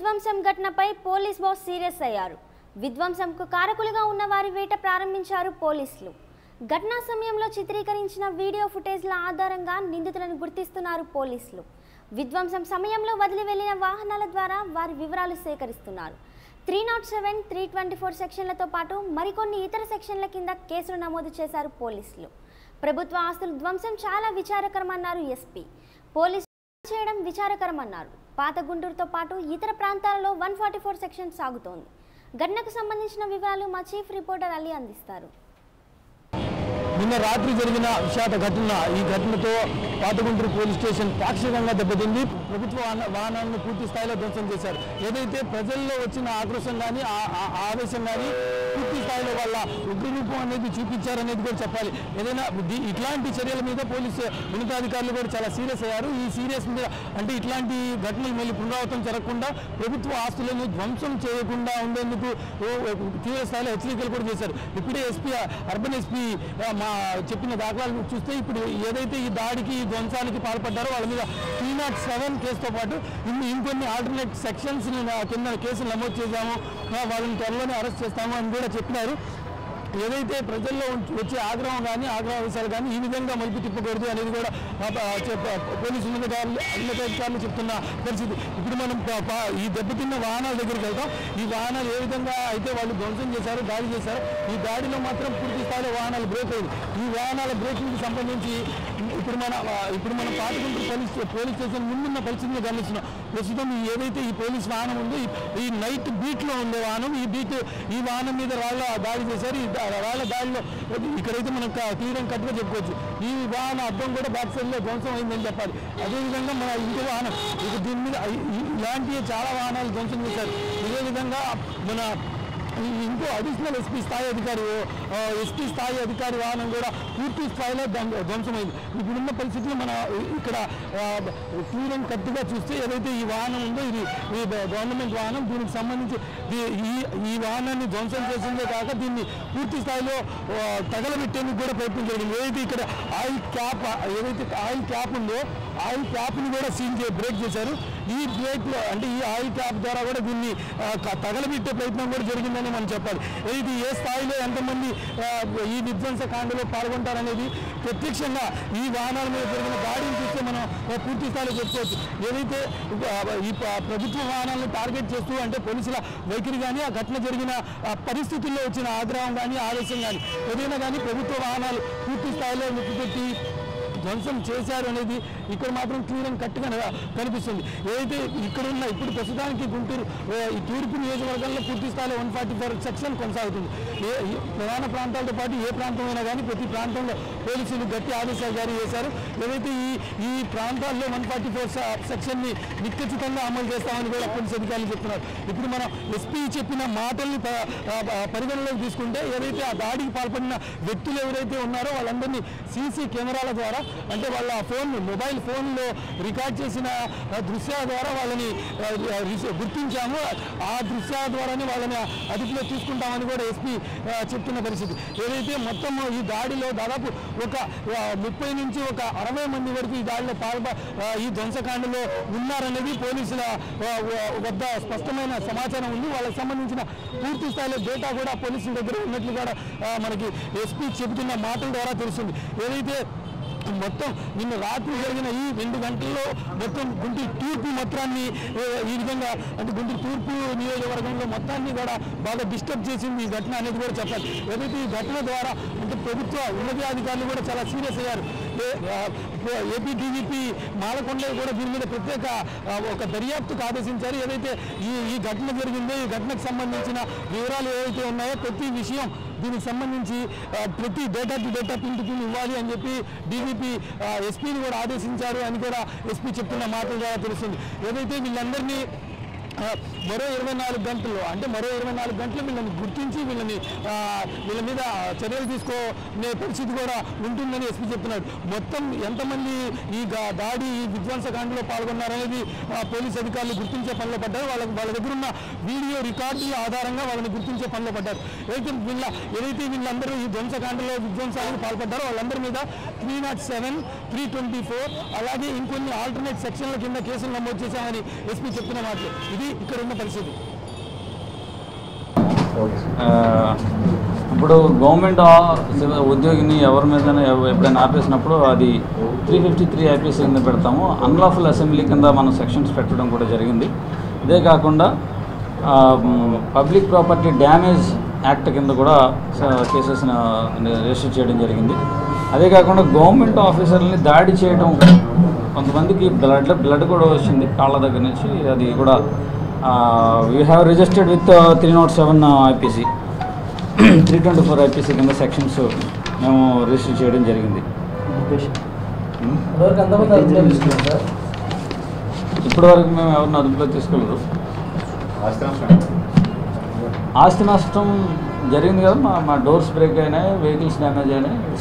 విధ్వంసం ఘటనపై police boss serious అయ్యారు విధ్వంసంకు కారకులుగా ఉన్న వారి వేట ప్రారంభించారు పోలీసులు ఘటనా సమయంలో చిత్రీకరించిన వీడియో ఫుటేజ్ల ఆధారంగా నిందితులను గుర్తిస్తున్నారు పోలీసులు విధ్వంసం సమయంలో వదిలి వెళ్లిన వాహనాల ద్వారా వారి వివరాలు సేకరిస్తున్నారు three nought seven three twenty four సెక్షన్లతో పాటు మరికొన్ని ఇతర సెక్షన్ల కింద కేసులు నమోదు చేశారు పోలీసులు ప్రభుత్వ ఆస్తుల ధ్వంసం చాలా విచారకరమన్నారు ఎస్పీ పోలీసు చేయడం విచారకరమన్నారు పాత గుంటూరుతో పాటు ఇతర ప్రాంతాలలో వన్ ఫార్టీ ఫోర్ సెక్షన్ సాగుతోంది ఘటనకు సంబంధించిన వివరాలు మా చీఫ్ రిపోర్టర్ అలీ అందిస్తారు నిన్న రాత్రి జరిగిన విషాద ఘటన ఈ ఘటనతో పాతగుంటూరు పోలీస్ స్టేషన్ పాక్షికంగా దెబ్బతింది ప్రభుత్వ వాహన- వాహనాలను పూర్తి స్థాయిలో ధ్వంసం చేశారు ఏదైతే ప్రజల్లో వచ్చిన ఆక్రోశం కానీ ఆ- ఆ- ఆవేశం కానీ పూర్తి స్థాయిలో వాళ్ళ ఉగ్రరూపం అనేది చూపించారనేది కూడా చెప్పాలి ఏదైనా ది- ఇట్లాంటి చర్యల మీద పోలీసు ఉన్నతాధికారులు కూడా చాలా సీరియస్ అయ్యారు ఈ సీరియస్ మీద అంటే ఇట్లాంటి ఘటనలు మళ్ళీ పునరావృతం జరగకుండా ప్రభుత్వ ఆస్తులను ధ్వంసం చేయకుండా ఉండేందుకు ఓ, తీవ్ర స్థాయిలో హెచ్చరికలు కూడా చేశారు ఇప్పుడే ఎస్పీ అర్బన్ ఎస్పీ మా చెప్పిన దాఖలాలు చూస్తే ఇప్పుడు ఏదైతే ఈ దాడికి ఈ ధ్వంసానికి పాల్పడ్డారో వాళ్ళ మీద త్రీ నాట్ సెవెన్ కేసుతో పాటు ఇన్ని ఇంకొన్ని ఆల్టర్నేట్ సెక్షన్స్ కింద కేసులు నమోదు చేశాము ఆ, వాళ్ళని త్వరలోనే అరెస్ట్ చేస్తాము అని కూడా చెప్పినారు ఏదైతే ప్రజల్లో ఉంచ- వచ్చే ఆగ్రహం కానీ ఆగ్రహావేశాలు కానీ ఈ విధంగా మలుపు తిప్పకూడదు అనేది కూడా ఆ, ప- చెప్ప- పోలీసు ఉన్నతాధికారులు ఉన్నతాధికారులు చెప్తున్న పరిస్థితి ఇప్పుడు మనం ప- ప- ఈ దెబ్బతిన్న వాహనాల దగ్గరికి వెళ్తాం ఈ వాహనాలు ఏ విధంగా అయితే వాళ్ళు ధ్వంసం చేశారు దాడి చేశారు ఈ దాడిలో మాత్రం పూర్తి స్థాయిలో వాహనాలు బ్రేక్ అయింది ఈ వాహనాల బ్రేకింగ్కి సంబంధించి ఇప్పుడు మన ఆ, ఇప్పుడు మనం పాతకుంటూ పోలీస్ పోలీస్ స్టేషన్ ముందున్న పరిస్థితిని గమనిస్తున్నాం ప్రస్తుతం ఈ ఏదైతే ఈ పోలీస్ వాహనం ఉందో ఈ- ఈ నైట్ బీట్లో ఉండే వాహనం ఈ బీట్ ఈ వాహనం మీద రాళ్ళ దాడి చేశారు ఈ దా- రాళ్ళ దాడిలో ఇక్కడైతే మనం క- తీరం కట్టుగా చెప్పుకోవచ్చు ఈ వాహన అద్దం కూడా బ్యాక్ సైడ్లో ధ్వంసం అయిందని చెప్పాలి అదేవిధంగా మన ఇంకో వాహనం ఇక దీని మీద ఈ- ఈ- ఇలాంటి చాలా వాహనాలు ధ్వంసం చేశారు ఇదే విధంగా మన ఈ ఇంకో అడిషనల్ ఎస్పీ స్థాయి అధికారి ఎస్పీ స్థాయి అధికారి వాహనం కూడా పూర్తి స్థాయిలో ధ్వం- ధ్వంసమైంది ఇప్పుడున్న పరిస్థితుల్లో మన ఇక్కడ క్లియర్ కట్టుగా చూస్తే ఏదైతే ఈ వాహనం ఉందో ఇది ఈ గవర్నమెంట్ వాహనం దీనికి సంబంధించి దీ- ఈ ఈ వాహనాన్ని ధ్వంసం చేసిందే కాక దీన్ని పూర్తి స్థాయిలో ఆ, తగలబెట్టేందుకు కూడా ప్రయత్నం జరిగింది ఏదైతే ఇక్కడ ఆయిల్ క్యాప్ ఏదైతే ఆయిల్ క్యాప్ ఉందో ఆయిల్ క్యాప్ని కూడా సీల్ చే బ్రేక్ చేశారు ఈ బ్రేక్లో అంటే ఈ ఆయిల్ క్యాప్ ద్వారా కూడా దీన్ని ఆ, క- తగలబెట్టే ప్రయత్నం కూడా జరిగిందని మనం చెప్పాలి ఇది ఏ స్థాయిలో ఎంతమంది ఆ, ఈ విధ్వంస కాండలో పాల్గొంటారనేది ప్రత్యక్షంగా ఈ వాహనాల మీద జరిగిన దాడిని చూస్తే మనం ఆ, పూర్తి స్థాయిలో చెప్పుకోవచ్చు ఏదైతే ఆ, ఈ ప- ప్రభుత్వ వాహనాలను టార్గెట్ చేస్తూ అంటే పోలీసుల వైఖరి కానీ ఆ ఘటన జరిగిన ఆ, పరిస్థితుల్లో వచ్చిన ఆగ్రహం కానీ ఆవేశం కానీ ఏదైనా కానీ ప్రభుత్వ వాహనాలు పూర్తి స్థాయిలో నిప్పుపెట్టి ధ్వంసం చేశారు అనేది ఇక్కడ మాత్రం క్లియర్ అండ్ కట్టుగా కనిపిస్తుంది ఏదైతే ఇక్కడ ఉన్న ఇప్పుడు ప్రస్తుతానికి గుంటూరు ఏ, ఈ తూర్పు నియోజకవర్గంలో పూర్తి స్థాయిలో వన్ ఫార్టీ ఫోర్ సెక్షన్ కొనసాగుతుంది ఏ ఈ ప్రధాన ప్రాంతాలతో పాటు ఏ ప్రాంతమైనా కానీ ప్రతి ప్రాంతంలో పోలీసులు గట్టి ఆదేశాలు జారీ చేశారు ఏదైతే ఈ ఈ ప్రాంతాల్లో వన్ ఫార్టీ ఫోర్ సెక్షన్ని నిక్కచ్చితంగా అమలు చేస్తామని కూడా పోలీసు అధికారులు చెప్తున్నారు ఇప్పుడు మనం ఎస్పీ చెప్పిన మాటల్ని ప- ఆ, ఆ, పరిగణలోకి తీసుకుంటే ఏదైతే ఆ దాడికి పాల్పడిన వ్యక్తులు ఎవరైతే ఉన్నారో వాళ్ళందరినీ సీసీ కెమెరాల ద్వారా అంటే వాళ్ళ ఫోన్ మొబైల్ ఫోన్లో రికార్డ్ చేసిన ఆ, దృశ్యాల ద్వారా వాళ్ళని ఆ, ఆ, రిస- గుర్తించాము ఆ దృశ్యాల ద్వారానే వాళ్ళని అదుపులో తీసుకుంటామని కూడా ఎస్పీ చెప్తున్న పరిస్థితి ఏదైతే మొత్తం ఈ దాడిలో దాదాపు ఒక ఆ, ముప్పై నుంచి ఒక అరవై మంది వరకు ఈ దాడిలో పాల్ప ఆ, ఈ ధ్వంసకాండలో ఉన్నారనేది పోలీసుల ఆ, వ- వద్ద స్పష్టమైన సమాచారం ఉంది వాళ్ళకి సంబంధించిన పూర్తి స్థాయిలో డేటా కూడా పోలీసుల దగ్గర ఉన్నట్లు కూడా ఆ, మనకి ఎస్పీ చెబుతున్న మాటల ద్వారా తెలుస్తుంది ఏదైతే మొత్తం నిన్న రాత్రి జరిగిన ఈ రెండు గంటల్లో మొత్తం గుంటూరు తూర్పు మొత్తాన్ని ఏ, ఈ విధంగా అంటే గుంటూరు తూర్పు నియోజకవర్గంలో మొత్తాన్ని కూడా బాగా డిస్టర్బ్ చేసింది ఈ ఘటన అనేది కూడా చెప్పాలి ఏదైతే ఈ ఘటన ద్వారా అంటే ప్రభుత్వ ఉన్నతాధికారులు కూడా చాలా సీరియస్ అయ్యారు ఏ- ఆ, ఏపీ డీజీపీ మాలకొండ కూడా దీని మీద ప్రత్యేక ఆ, ఒక దర్యాప్తుకు ఆదేశించారు ఏదైతే ఈ ఈ ఘటన జరిగిందో ఈ ఘటనకు సంబంధించిన వివరాలు ఏవైతే ఉన్నాయో ప్రతి విషయం దీనికి సంబంధించి ఆ, ప్రతి data to data pin to pin ఇవ్వాలి అని చెప్పి డీజీపీ ఎస్పీని కూడా ఆదేశించారు అని కూడా ఎస్పీ చెప్తున్న మాటల ద్వారా తెలుస్తుంది ఏదైతే వీళ్ళందరినీ ఆ, మరో ఇరవై నాలుగు గంటలు అంటే మరో ఇరవై నాలుగు గంటలు వీళ్ళని గుర్తించి వీళ్ళని ఆ, వీళ్ళ మీద చర్యలు తీసుకోనే పరిస్థితి కూడా ఉంటుందని ఎస్పీ చెప్తున్నారు మొత్తం ఎంతమంది ఈ గా- దాడి ఈ విధ్వంసకాండలో పాల్గొన్నారనేది ఆ, పోలీస్ అధికారులు గుర్తించే పనిలో పడ్డారు వాళ్ళకి వాళ్ళ దగ్గర ఉన్న వీడియో రికార్డుల ఆధారంగా వాళ్ళని గుర్తించే పనిలో పడ్డారు ఏదైతే వీళ్ళ ఏదైతే వీళ్ళందరూ ఈ ధ్వంసకాండలో విధ్వంసాలకు పాల్పడ్డారో వాళ్ళందరి మీద three nought seven three twenty four అలాగే ఇంకొన్ని ఆల్టర్నేట్ సెక్షన్ల కింద కేసులు నమోదు చేశామని ఎస్పీ చెప్తున్న మాటలు ఇది ఇక్కడ ఉన్న పరిస్థితి ఆ, ఇప్పుడు గవర్నమెంట్ ఆ- ఉద్యోగిని ఎవరి మీద ఎప్పుడైనా ఆపేసినప్పుడు అది త్రీ ఫిఫ్టీ త్రీ ఐపీసీ కింద పెడతాము అన్లాఫుల్ అసెంబ్లీ కింద మనం సెక్షన్స్ పెట్టడం కూడా జరిగింది ఇదే కాకుండా పబ్లిక్ ప్రాపర్టీ డ్యామేజ్ యాక్ట్ కింద కూడా కేసెస్ రిజిస్టర్ చేయడం జరిగింది అదే కాకుండా గవర్నమెంట్ ఆఫీసర్ని దాడి చేయడం కొంతమందికి బ్లడ్ బ్లడ్ కూడా వచ్చింది కాళ్ళ దగ్గర నుంచి అది కూడా we have registered with three nought seven IPC three twenty four IPC కింద సెక్షన్స్ మేము రిజిస్టర్ చేయడం జరిగింది ఇప్పటివరకు మేము ఎవరిని అదుపులో తీసుకోలేదు ఆస్తి నష్టం జరిగింది కదా మా మా డోర్స్ బ్రేక్ అయినాయి వెహికల్స్ డ్యామేజ్ అయినాయి